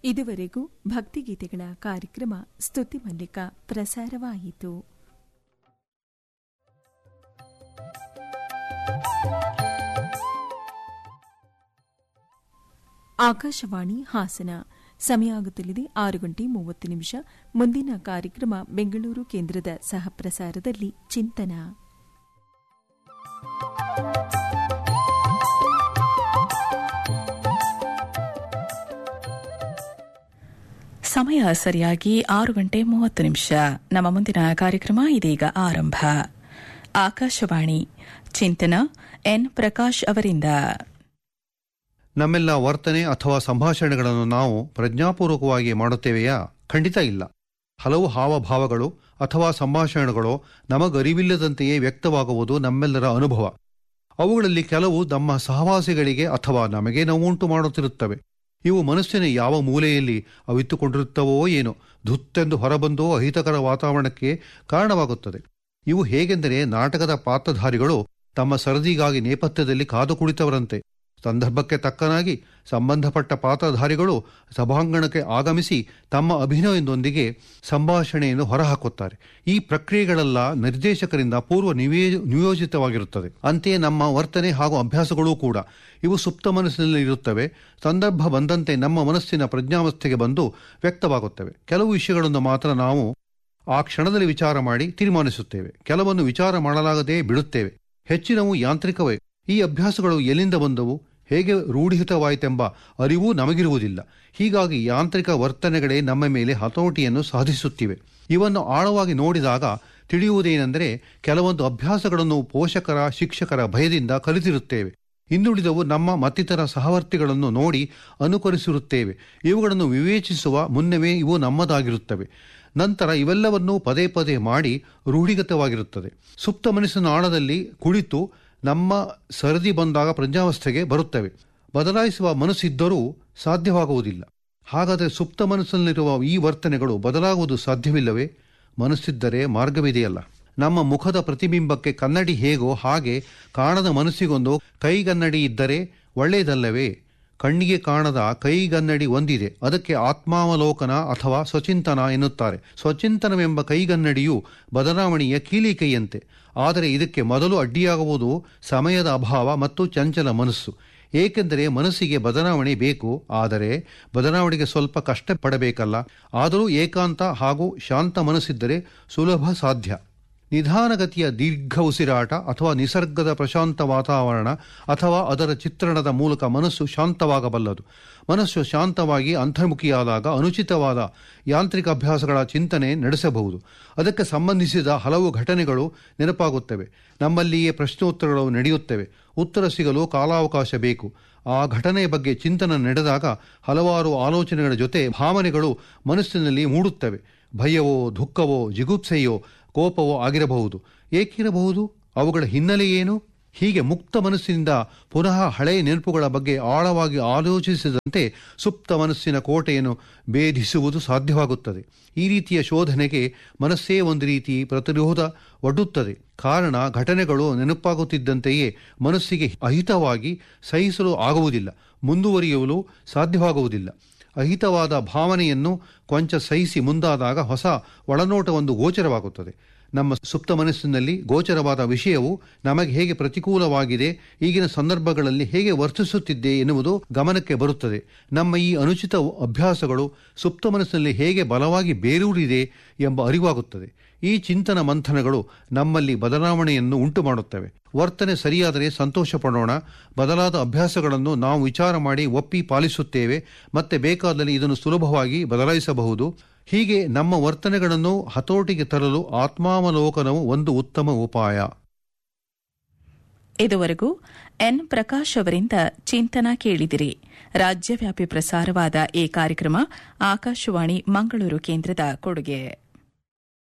ಇದುವರೆಗೂ ಭಕ್ತಿಗೀತೆಗಳ ಕಾರ್ಯಕ್ರಮ ಸ್ತುತಿ ಮಲ್ಲಿಕ ಪ್ರಸಾರವಾಯಿತು ಆಕಾಶವಾಣಿ ಹಾಸನ ಸಮಯ ಆಗುತ್ತಲಿದೆ ಆರು ಗಂಟೆ ಮೂವತ್ತು ನಿಮಿಷ ಮುಂದಿನ ಕಾರ್ಯಕ್ರಮ ಬೆಂಗಳೂರು ಕೇಂದ್ರದ ಸಹಪ್ರಸಾರದಲ್ಲಿ ಚಿಂತನ ಸಮಯ ಸರಿಯಾಗಿ ಆರು ಗಂಟೆ ಮೂವತ್ತು ನಿಮಿಷ ನಮ್ಮ ಮುಂದಿನ ಕಾರ್ಯಕ್ರಮ ಇದೀಗ ಆರಂಭ ಆಕಾಶವಾಣಿ ಚಿಂತನ ಎನ್ ಪ್ರಕಾಶ್ ಅವರಿಂದ ನಮ್ಮೆಲ್ಲ ವರ್ತನೆ ಅಥವಾ ಸಂಭಾಷಣೆಗಳನ್ನು ನಾವು ಪ್ರಜ್ಞಾಪೂರ್ವಕವಾಗಿ ಮಾಡುತ್ತೇವೆಯಾ ಖಂಡಿತ ಇಲ್ಲ ಹಲವು ಹಾವಭಾವಗಳು ಅಥವಾ ಸಂಭಾಷಣೆಗಳು ನಮಗರಿವಿಲ್ಲದಂತೆಯೇ ವ್ಯಕ್ತವಾಗುವುದು ನಮ್ಮೆಲ್ಲರ ಅನುಭವ ಅವುಗಳಲ್ಲಿ ಕೆಲವು ನಮ್ಮ ಸಹವಾಸಿಗಳಿಗೆ ಅಥವಾ ನಮಗೆ ನೋವುಂಟು ಮಾಡುತ್ತಿರುತ್ತವೆ ಇವು ಮನಸ್ಸಿನ ಯಾವ ಮೂಲೆಯಲ್ಲಿ ಅವಿತ್ತುಕೊಂಡಿರುತ್ತವೋ ಏನೋ ಧುತ್ತೆಂದು ಹೊರಬಂದು ಅಹಿತಕರ ವಾತಾವರಣಕ್ಕೆ ಕಾರಣವಾಗುತ್ತದೆ ಇವು ಹೇಗೆಂದರೆ ನಾಟಕದ ಪಾತ್ರಧಾರಿಗಳು ತಮ್ಮ ಸರದಿಗಾಗಿ ನೇಪಥ್ಯದಲ್ಲಿ ಕಾದು ಕುಳಿತವರಂತೆ ಸಂದರ್ಭಕ್ಕೆ ತಕ್ಕನಾಗಿ ಸಂಬಂಧಪಟ್ಟ ಪಾತ್ರಧಾರಿಗಳು ಸಭಾಂಗಣಕ್ಕೆ ಆಗಮಿಸಿ ತಮ್ಮ ಅಭಿನಯದೊಂದಿಗೆ ಸಂಭಾಷಣೆಯನ್ನು ಹೊರಹಾಕುತ್ತಾರೆ ಈ ಪ್ರಕ್ರಿಯೆಗಳೆಲ್ಲ ನಿರ್ದೇಶಕರಿಂದ ಪೂರ್ವ ನಿವೇ ನಿಯೋಜಿತವಾಗಿರುತ್ತದೆ ಅಂತೆಯೇ ನಮ್ಮ ವರ್ತನೆ ಹಾಗೂ ಅಭ್ಯಾಸಗಳೂ ಕೂಡ ಇವು ಸುಪ್ತ ಮನಸ್ಸಿನಲ್ಲಿ ಇರುತ್ತವೆ ಸಂದರ್ಭ ಬಂದಂತೆ ನಮ್ಮ ಮನಸ್ಸಿನ ಪ್ರಜ್ಞಾವಸ್ಥೆಗೆ ಬಂದು ವ್ಯಕ್ತವಾಗುತ್ತವೆ ಕೆಲವು ವಿಷಯಗಳನ್ನು ಮಾತ್ರ ನಾವು ಆ ಕ್ಷಣದಲ್ಲಿ ವಿಚಾರ ಮಾಡಿ ತೀರ್ಮಾನಿಸುತ್ತೇವೆ ಕೆಲವನ್ನು ವಿಚಾರ ಮಾಡಲಾಗದೇ ಬಿಡುತ್ತೇವೆ ಹೆಚ್ಚಿನವು ಯಾಂತ್ರಿಕವೇ ಈ ಅಭ್ಯಾಸಗಳು ಎಲ್ಲಿಂದ ಬಂದವು ಹೇಗೆ ರೂಢಿತವಾಯಿತೆಂಬ ಅರಿವು ನಮಗಿರುವುದಿಲ್ಲ ಹೀಗಾಗಿ ಯಾಂತ್ರಿಕ ವರ್ತನೆಗಳೇ ನಮ್ಮ ಮೇಲೆ ಹತೋಟಿಯನ್ನು ಸಾಧಿಸುತ್ತಿವೆ ಇವನ್ನು ಆಳವಾಗಿ ನೋಡಿದಾಗ ತಿಳಿಯುವುದೇನೆಂದರೆ ಕೆಲವೊಂದು ಅಭ್ಯಾಸಗಳನ್ನು ಪೋಷಕರ ಶಿಕ್ಷಕರ ಭಯದಿಂದ ಕಲಿತಿರುತ್ತೇವೆ ಇನ್ನುಳಿದವು ನಮ್ಮ ಮತ್ತಿತರ ಸಹವರ್ತಿಗಳನ್ನು ನೋಡಿ ಅನುಕರಿಸಿರುತ್ತೇವೆ ಇವುಗಳನ್ನು ವಿವೇಚಿಸುವ ಮುನ್ನವೇ ಇವು ನಮ್ಮದಾಗಿರುತ್ತವೆ ನಂತರ ಇವೆಲ್ಲವನ್ನೂ ಪದೇ ಪದೇ ಮಾಡಿ ರೂಢಿಗತವಾಗಿರುತ್ತದೆ ಸುಪ್ತ ಮನಸ್ಸಿನ ಆಳದಲ್ಲಿ ಕುಳಿತು ನಮ್ಮ ಸರದಿ ಬಂದಾಗ ಪ್ರಜ್ಞಾವಸ್ಥೆಗೆ ಬರುತ್ತವೆ ಬದಲಾಯಿಸುವ ಮನಸ್ಸಿದ್ದರೂ ಸಾಧ್ಯವಾಗುವುದಿಲ್ಲ ಹಾಗಾದರೆ ಸುಪ್ತ ಮನಸ್ಸಿನಲ್ಲಿರುವ ಈ ವರ್ತನೆಗಳು ಬದಲಾಗುವುದು ಸಾಧ್ಯವಿಲ್ಲವೇ ಮನಸ್ಸಿದ್ದರೆ ಮಾರ್ಗವಿದೆಯಲ್ಲ ನಮ್ಮ ಮುಖದ ಪ್ರತಿಬಿಂಬಕ್ಕೆ ಕನ್ನಡಿ ಹೇಗೋ ಹಾಗೆ ಕಾಣದ ಮನಸ್ಸಿಗೊಂದು ಕೈಗನ್ನಡಿ ಇದ್ದರೆ ಒಳ್ಳೆಯದಲ್ಲವೇ ಕಣ್ಣಿಗೆ ಕಾಣದ ಕೈಗನ್ನಡಿ ಒಂದಿದೆ ಅದಕ್ಕೆ ಆತ್ಮಾವಲೋಕನ ಅಥವಾ ಸ್ವಚಿಂತನ ಎನ್ನುತ್ತಾರೆ ಸ್ವಚಿಂತನವೆಂಬ ಕೈಗನ್ನಡಿಯು ಬದಲಾವಣೆಯ ಕೀಲಿಕೈಯಂತೆ ಆದರೆ ಇದಕ್ಕೆ ಮೊದಲು ಅಡ್ಡಿಯಾಗುವುದು ಸಮಯದ ಅಭಾವ ಮತ್ತು ಚಂಚಲ ಮನಸ್ಸು ಏಕೆಂದರೆ ಮನಸ್ಸಿಗೆ ಬದಲಾವಣೆ ಬೇಕು ಆದರೆ ಬದಲಾವಣೆಗೆ ಸ್ವಲ್ಪ ಕಷ್ಟಪಡಬೇಕಲ್ಲ ಆದರೂ ಏಕಾಂತ ಹಾಗೂ ಶಾಂತ ಮನಸ್ಸಿದ್ದರೆ ಸುಲಭ ಸಾಧ್ಯ ನಿಧಾನಗತಿಯ ದೀರ್ಘ ಉಸಿರಾಟ ಅಥವಾ ನಿಸರ್ಗದ ಪ್ರಶಾಂತ ವಾತಾವರಣ ಅಥವಾ ಅದರ ಚಿತ್ರಣದ ಮೂಲಕ ಮನಸ್ಸು ಶಾಂತವಾಗಬಲ್ಲದು ಮನಸ್ಸು ಶಾಂತವಾಗಿ ಅಂತರ್ಮುಖಿಯಾದಾಗ ಅನುಚಿತವಾದ ಯಾಂತ್ರಿಕ ಅಭ್ಯಾಸಗಳ ಚಿಂತನೆ ನಡೆಸಬಹುದು ಅದಕ್ಕೆ ಸಂಬಂಧಿಸಿದ ಹಲವು ಘಟನೆಗಳು ನೆನಪಾಗುತ್ತವೆ ನಮ್ಮಲ್ಲಿಯೇ ಪ್ರಶ್ನೋತ್ತರಗಳು ನಡೆಯುತ್ತವೆ ಉತ್ತರ ಸಿಗಲು ಕಾಲಾವಕಾಶ ಬೇಕು ಆ ಘಟನೆಯ ಬಗ್ಗೆ ಚಿಂತನೆ ನಡೆದಾಗ ಹಲವಾರು ಆಲೋಚನೆಗಳ ಜೊತೆ ಭಾವನೆಗಳು ಮನಸ್ಸಿನಲ್ಲಿ ಮೂಡುತ್ತವೆ ಭಯವೋ ದುಃಖವೋ ಜಿಗುಪ್ಸೆಯೋ ಕೋಪವೋ ಆಗಿರಬಹುದು ಏಕಿರಬಹುದು ಅವುಗಳ ಹಿನ್ನೆಲೆ ಏನು ಹೀಗೆ ಮುಕ್ತ ಮನಸ್ಸಿನಿಂದ ಪುನಃ ಹಳೆಯ ನೆನಪುಗಳ ಬಗ್ಗೆ ಆಳವಾಗಿ ಆಲೋಚಿಸಿದಂತೆ ಸುಪ್ತ ಮನಸ್ಸಿನ ಕೋಟೆಯನ್ನು ಭೇದಿಸುವುದು ಸಾಧ್ಯವಾಗುತ್ತದೆ ಈ ರೀತಿಯ ಶೋಧನೆಗೆ ಮನಸ್ಸೇ ಒಂದು ರೀತಿ ಪ್ರತಿರೋಧ ಒಡ್ಡುತ್ತದೆ ಕಾರಣ ಘಟನೆಗಳು ನೆನಪಾಗುತ್ತಿದ್ದಂತೆಯೇ ಮನಸ್ಸಿಗೆ ಅಹಿತವಾಗಿ ಸಹಿಸಲು ಆಗುವುದಿಲ್ಲ ಮುಂದುವರಿಯಲು ಸಾಧ್ಯವಾಗುವುದಿಲ್ಲ ಅಹಿತವಾದ ಭಾವನೆಯನ್ನು ಕೊಂಚ ಸಹಿಸಿ ಮುಂದಾದಾಗ ಹೊಸ ಒಳನೋಟವೊಂದು ಗೋಚರವಾಗುತ್ತದೆ ನಮ್ಮ ಸುಪ್ತ ಮನಸ್ಸಿನಲ್ಲಿ ಗೋಚರವಾದ ವಿಷಯವು ನಮಗೆ ಹೇಗೆ ಪ್ರತಿಕೂಲವಾಗಿದೆ ಈಗಿನ ಸಂದರ್ಭಗಳಲ್ಲಿ ಹೇಗೆ ವರ್ತಿಸುತ್ತಿದ್ದೆ ಎನ್ನುವುದು ಗಮನಕ್ಕೆ ಬರುತ್ತದೆ ನಮ್ಮ ಈ ಅನುಚಿತ ಅಭ್ಯಾಸಗಳು ಸುಪ್ತ ಮನಸ್ಸಿನಲ್ಲಿ ಹೇಗೆ ಬಲವಾಗಿ ಬೇರೂರಿದೆ ಎಂಬ ಅರಿವಾಗುತ್ತದೆ ಈ ಚಿಂತನ ಮಂಥನಗಳು ನಮ್ಮಲ್ಲಿ ಬದಲಾವಣೆಯನ್ನು ಉಂಟು ಮಾಡುತ್ತವೆ ವರ್ತನೆ ಸರಿಯಾದರೆ ಸಂತೋಷ ಪಡೋಣ ಬದಲಾದ ಅಭ್ಯಾಸಗಳನ್ನು ನಾವು ವಿಚಾರ ಮಾಡಿ ಒಪ್ಪಿ ಪಾಲಿಸುತ್ತೇವೆ ಮತ್ತೆ ಬೇಕಾದಲ್ಲಿ ಇದನ್ನು ಸುಲಭವಾಗಿ ಬದಲಾಯಿಸಬಹುದು ಹೀಗೆ ನಮ್ಮ ವರ್ತನೆಗಳನ್ನು ಹತೋಟಿಗೆ ತರಲು ಆತ್ಮಾವಲೋಕನವು ಒಂದು ಉತ್ತಮ ಉಪಾಯ ಇದುವರೆಗೂ ಎನ್ ಪ್ರಕಾಶ್ ಅವರಿಂದ ಚಿಂತನ ಕೇಳಿದಿರಿ ರಾಜ್ಯವ್ಯಾಪಿ ಪ್ರಸಾರವಾದ ಈ ಕಾರ್ಯಕ್ರಮ ಆಕಾಶವಾಣಿ ಮಂಗಳೂರು ಕೇಂದ್ರದ ಕೊಡುಗೆ